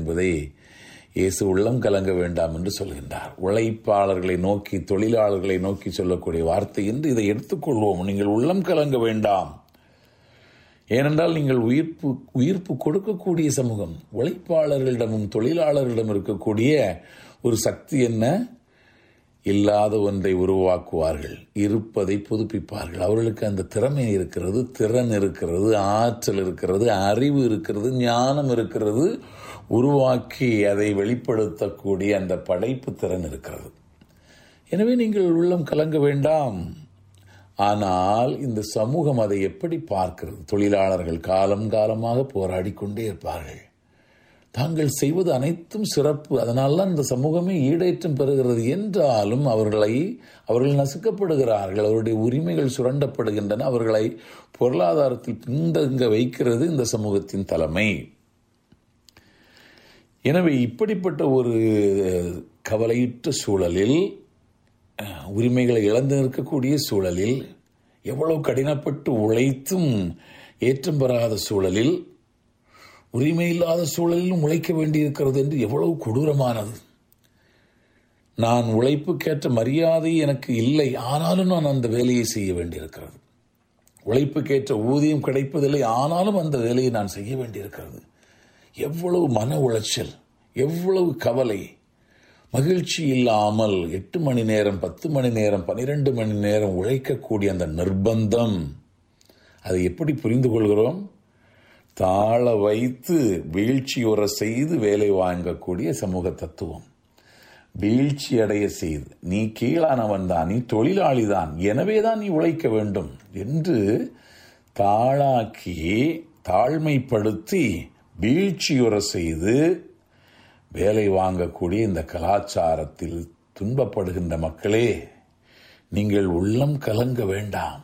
என்பதை இயேசு உள்ளம் கலங்க வேண்டாம் என்று சொல்கின்றார் உழைப்பாளர்களை நோக்கி தொழிலாளர்களை நோக்கி சொல்லக்கூடிய வார்த்தை என்று இதை எடுத்துக்கொள்வோம் நீங்கள் உள்ளம் கலங்க வேண்டாம் ஏனென்றால் நீங்கள் உயிர்ப்பு உயிர்ப்பு கொடுக்கக்கூடிய சமூகம் உழைப்பாளர்களிடமும் தொழிலாளர்களிடம் இருக்கக்கூடிய ஒரு சக்தி என்ன இல்லாத ஒன்றை உருவாக்குவார்கள் இருப்பதை புதுப்பிப்பார்கள் அவர்களுக்கு அந்த திறமை இருக்கிறது திறன் இருக்கிறது ஆற்றல் இருக்கிறது அறிவு இருக்கிறது ஞானம் இருக்கிறது உருவாக்கி அதை வெளிப்படுத்தக்கூடிய அந்த படைப்பு திறன் இருக்கிறது எனவே நீங்கள் உள்ளம் கலங்க வேண்டாம் ஆனால் இந்த சமூகம் அதை எப்படி பார்க்கிறது தொழிலாளர்கள் காலம் காலமாக போராடி கொண்டே இருப்பார்கள் தாங்கள் செய்வது அனைத்தும் சிறப்பு அதனால்தான் இந்த சமூகமே ஈடேற்றம் பெறுகிறது என்றாலும் அவர்களை அவர்கள் நசுக்கப்படுகிறார்கள் அவருடைய உரிமைகள் சுரண்டப்படுகின்றன அவர்களை பொருளாதாரத்தில் பின்தங்க வைக்கிறது இந்த சமூகத்தின் தலைமை எனவே இப்படிப்பட்ட ஒரு கவலையுற்ற சூழலில் உரிமைகளை இழந்து நிற்கக்கூடிய சூழலில் எவ்வளவு கடினப்பட்டு உழைத்தும் ஏற்றம் பெறாத சூழலில் உரிமை இல்லாத சூழலிலும் உழைக்க வேண்டியிருக்கிறது என்று எவ்வளவு கொடூரமானது நான் உழைப்புக்கேற்ற மரியாதை எனக்கு இல்லை ஆனாலும் நான் அந்த வேலையை செய்ய வேண்டியிருக்கிறது உழைப்புக்கேற்ற ஊதியம் கிடைப்பதில்லை ஆனாலும் அந்த வேலையை நான் செய்ய வேண்டியிருக்கிறது எவ்வளவு மன உளைச்சல் எவ்வளவு கவலை மகிழ்ச்சி இல்லாமல் எட்டு மணி நேரம் பத்து மணி நேரம் பனிரெண்டு மணி நேரம் உழைக்கக்கூடிய அந்த நிர்பந்தம் அதை எப்படி புரிந்து கொள்கிறோம் தாழ வைத்து வீழ்ச்சியுற செய்து வேலை வாங்கக்கூடிய சமூக தத்துவம் வீழ்ச்சி அடைய செய்து நீ கீழானவன் தான் நீ தொழிலாளி தான் எனவே தான் நீ உழைக்க வேண்டும் என்று தாளாக்கி தாழ்மைப்படுத்தி வீழ்ச்சியுற செய்து வேலை வாங்கக்கூடிய இந்த கலாச்சாரத்தில் துன்பப்படுகின்ற மக்களே நீங்கள் உள்ளம் கலங்க வேண்டாம்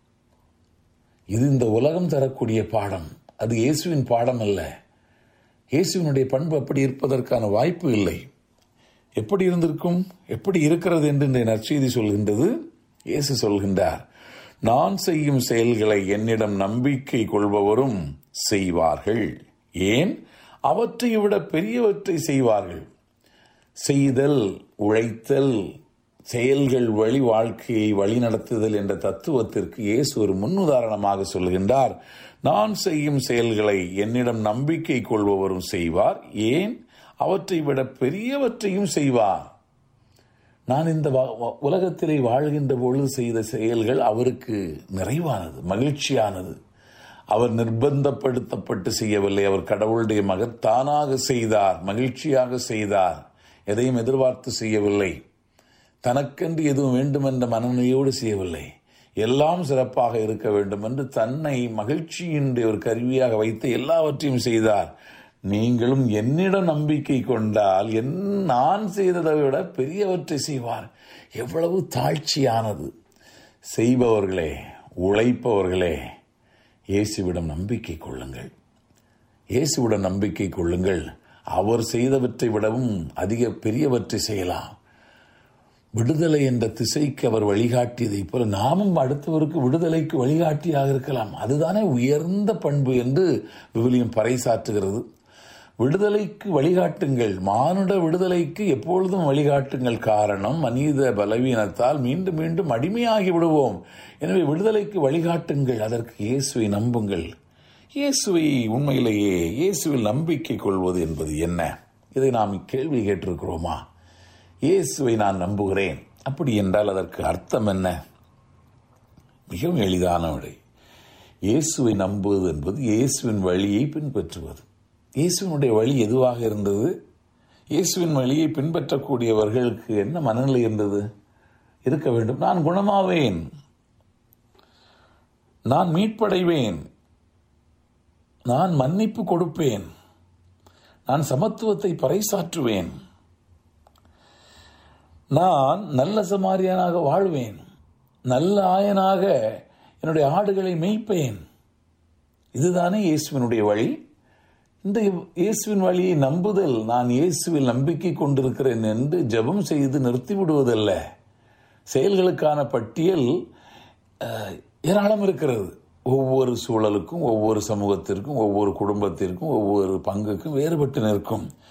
இது இந்த உலகம் தரக்கூடிய பாடம் அது இயேசுவின் பாடம் அல்ல இயேசுவினுடைய பண்பு அப்படி இருப்பதற்கான வாய்ப்பு இல்லை எப்படி இருந்திருக்கும் எப்படி இருக்கிறது என்று இந்த நற்செய்தி சொல்கின்றது இயேசு சொல்கின்றார் நான் செய்யும் செயல்களை என்னிடம் நம்பிக்கை கொள்பவரும் செய்வார்கள் ஏன் அவற்றை விட பெரியவற்றை செய்வார்கள் செய்தல் உழைத்தல் செயல்கள் வழி வாழ்க்கையை வழிநடத்துதல் என்ற தத்துவத்திற்கு இயேசு ஒரு முன்னுதாரணமாக சொல்கின்றார் நான் செய்யும் செயல்களை என்னிடம் நம்பிக்கை கொள்பவரும் செய்வார் ஏன் அவற்றை விட பெரியவற்றையும் செய்வார் நான் இந்த உலகத்திலே வாழ்கின்ற பொழுது செய்த செயல்கள் அவருக்கு நிறைவானது மகிழ்ச்சியானது அவர் நிர்பந்தப்படுத்தப்பட்டு செய்யவில்லை அவர் கடவுளுடைய மகத்தானாக செய்தார் மகிழ்ச்சியாக செய்தார் எதையும் எதிர்பார்த்து செய்யவில்லை தனக்கென்று எதுவும் வேண்டும் என்ற மனநிலையோடு செய்யவில்லை எல்லாம் சிறப்பாக இருக்க வேண்டும் என்று தன்னை மகிழ்ச்சியின்றி ஒரு கருவியாக வைத்து எல்லாவற்றையும் செய்தார் நீங்களும் என்னிடம் நம்பிக்கை கொண்டால் என் நான் செய்ததை விட பெரியவற்றை செய்வார் எவ்வளவு தாழ்ச்சியானது செய்பவர்களே உழைப்பவர்களே இயேசுவிடம் நம்பிக்கை கொள்ளுங்கள் இயேசுவிடம் நம்பிக்கை கொள்ளுங்கள் அவர் செய்தவற்றை விடவும் அதிக பெரியவற்றை செய்யலாம் விடுதலை என்ற திசைக்கு அவர் வழிகாட்டியதைப் போல நாமும் அடுத்தவருக்கு விடுதலைக்கு வழிகாட்டியாக இருக்கலாம் அதுதானே உயர்ந்த பண்பு என்று விவிலியம் பறைசாற்றுகிறது விடுதலைக்கு வழிகாட்டுங்கள் மானுட விடுதலைக்கு எப்பொழுதும் வழிகாட்டுங்கள் காரணம் மனித பலவீனத்தால் மீண்டும் மீண்டும் அடிமையாகி விடுவோம் எனவே விடுதலைக்கு வழிகாட்டுங்கள் அதற்கு இயேசுவை நம்புங்கள் இயேசுவை உண்மையிலேயே இயேசுவில் நம்பிக்கை கொள்வது என்பது என்ன இதை நாம் கேள்வி கேட்டிருக்கிறோமா இயேசுவை நான் நம்புகிறேன் அப்படி என்றால் அதற்கு அர்த்தம் என்ன மிகவும் எளிதான விடை இயேசுவை நம்புவது என்பது இயேசுவின் வழியை பின்பற்றுவது இயேசுவினுடைய வழி எதுவாக இருந்தது இயேசுவின் வழியை பின்பற்றக்கூடியவர்களுக்கு என்ன மனநிலை இருந்தது இருக்க வேண்டும் நான் குணமாவேன் நான் மீட்படைவேன் நான் மன்னிப்பு கொடுப்பேன் நான் சமத்துவத்தை பறைசாற்றுவேன் நான் நல்ல சமாரியானாக வாழ்வேன் நல்ல ஆயனாக என்னுடைய ஆடுகளை மேய்ப்பேன் இதுதானே இயேசுவினுடைய வழி இந்த இயேசுவின் வழியை நம்புதல் நான் இயேசுவில் நம்பிக்கை கொண்டிருக்கிறேன் என்று ஜெபம் செய்து நிறுத்தி விடுவதல்ல செயல்களுக்கான பட்டியல் ஏராளம் இருக்கிறது ஒவ்வொரு சூழலுக்கும் ஒவ்வொரு சமூகத்திற்கும் ஒவ்வொரு குடும்பத்திற்கும் ஒவ்வொரு பங்குக்கும் வேறுபட்டு நிற்கும்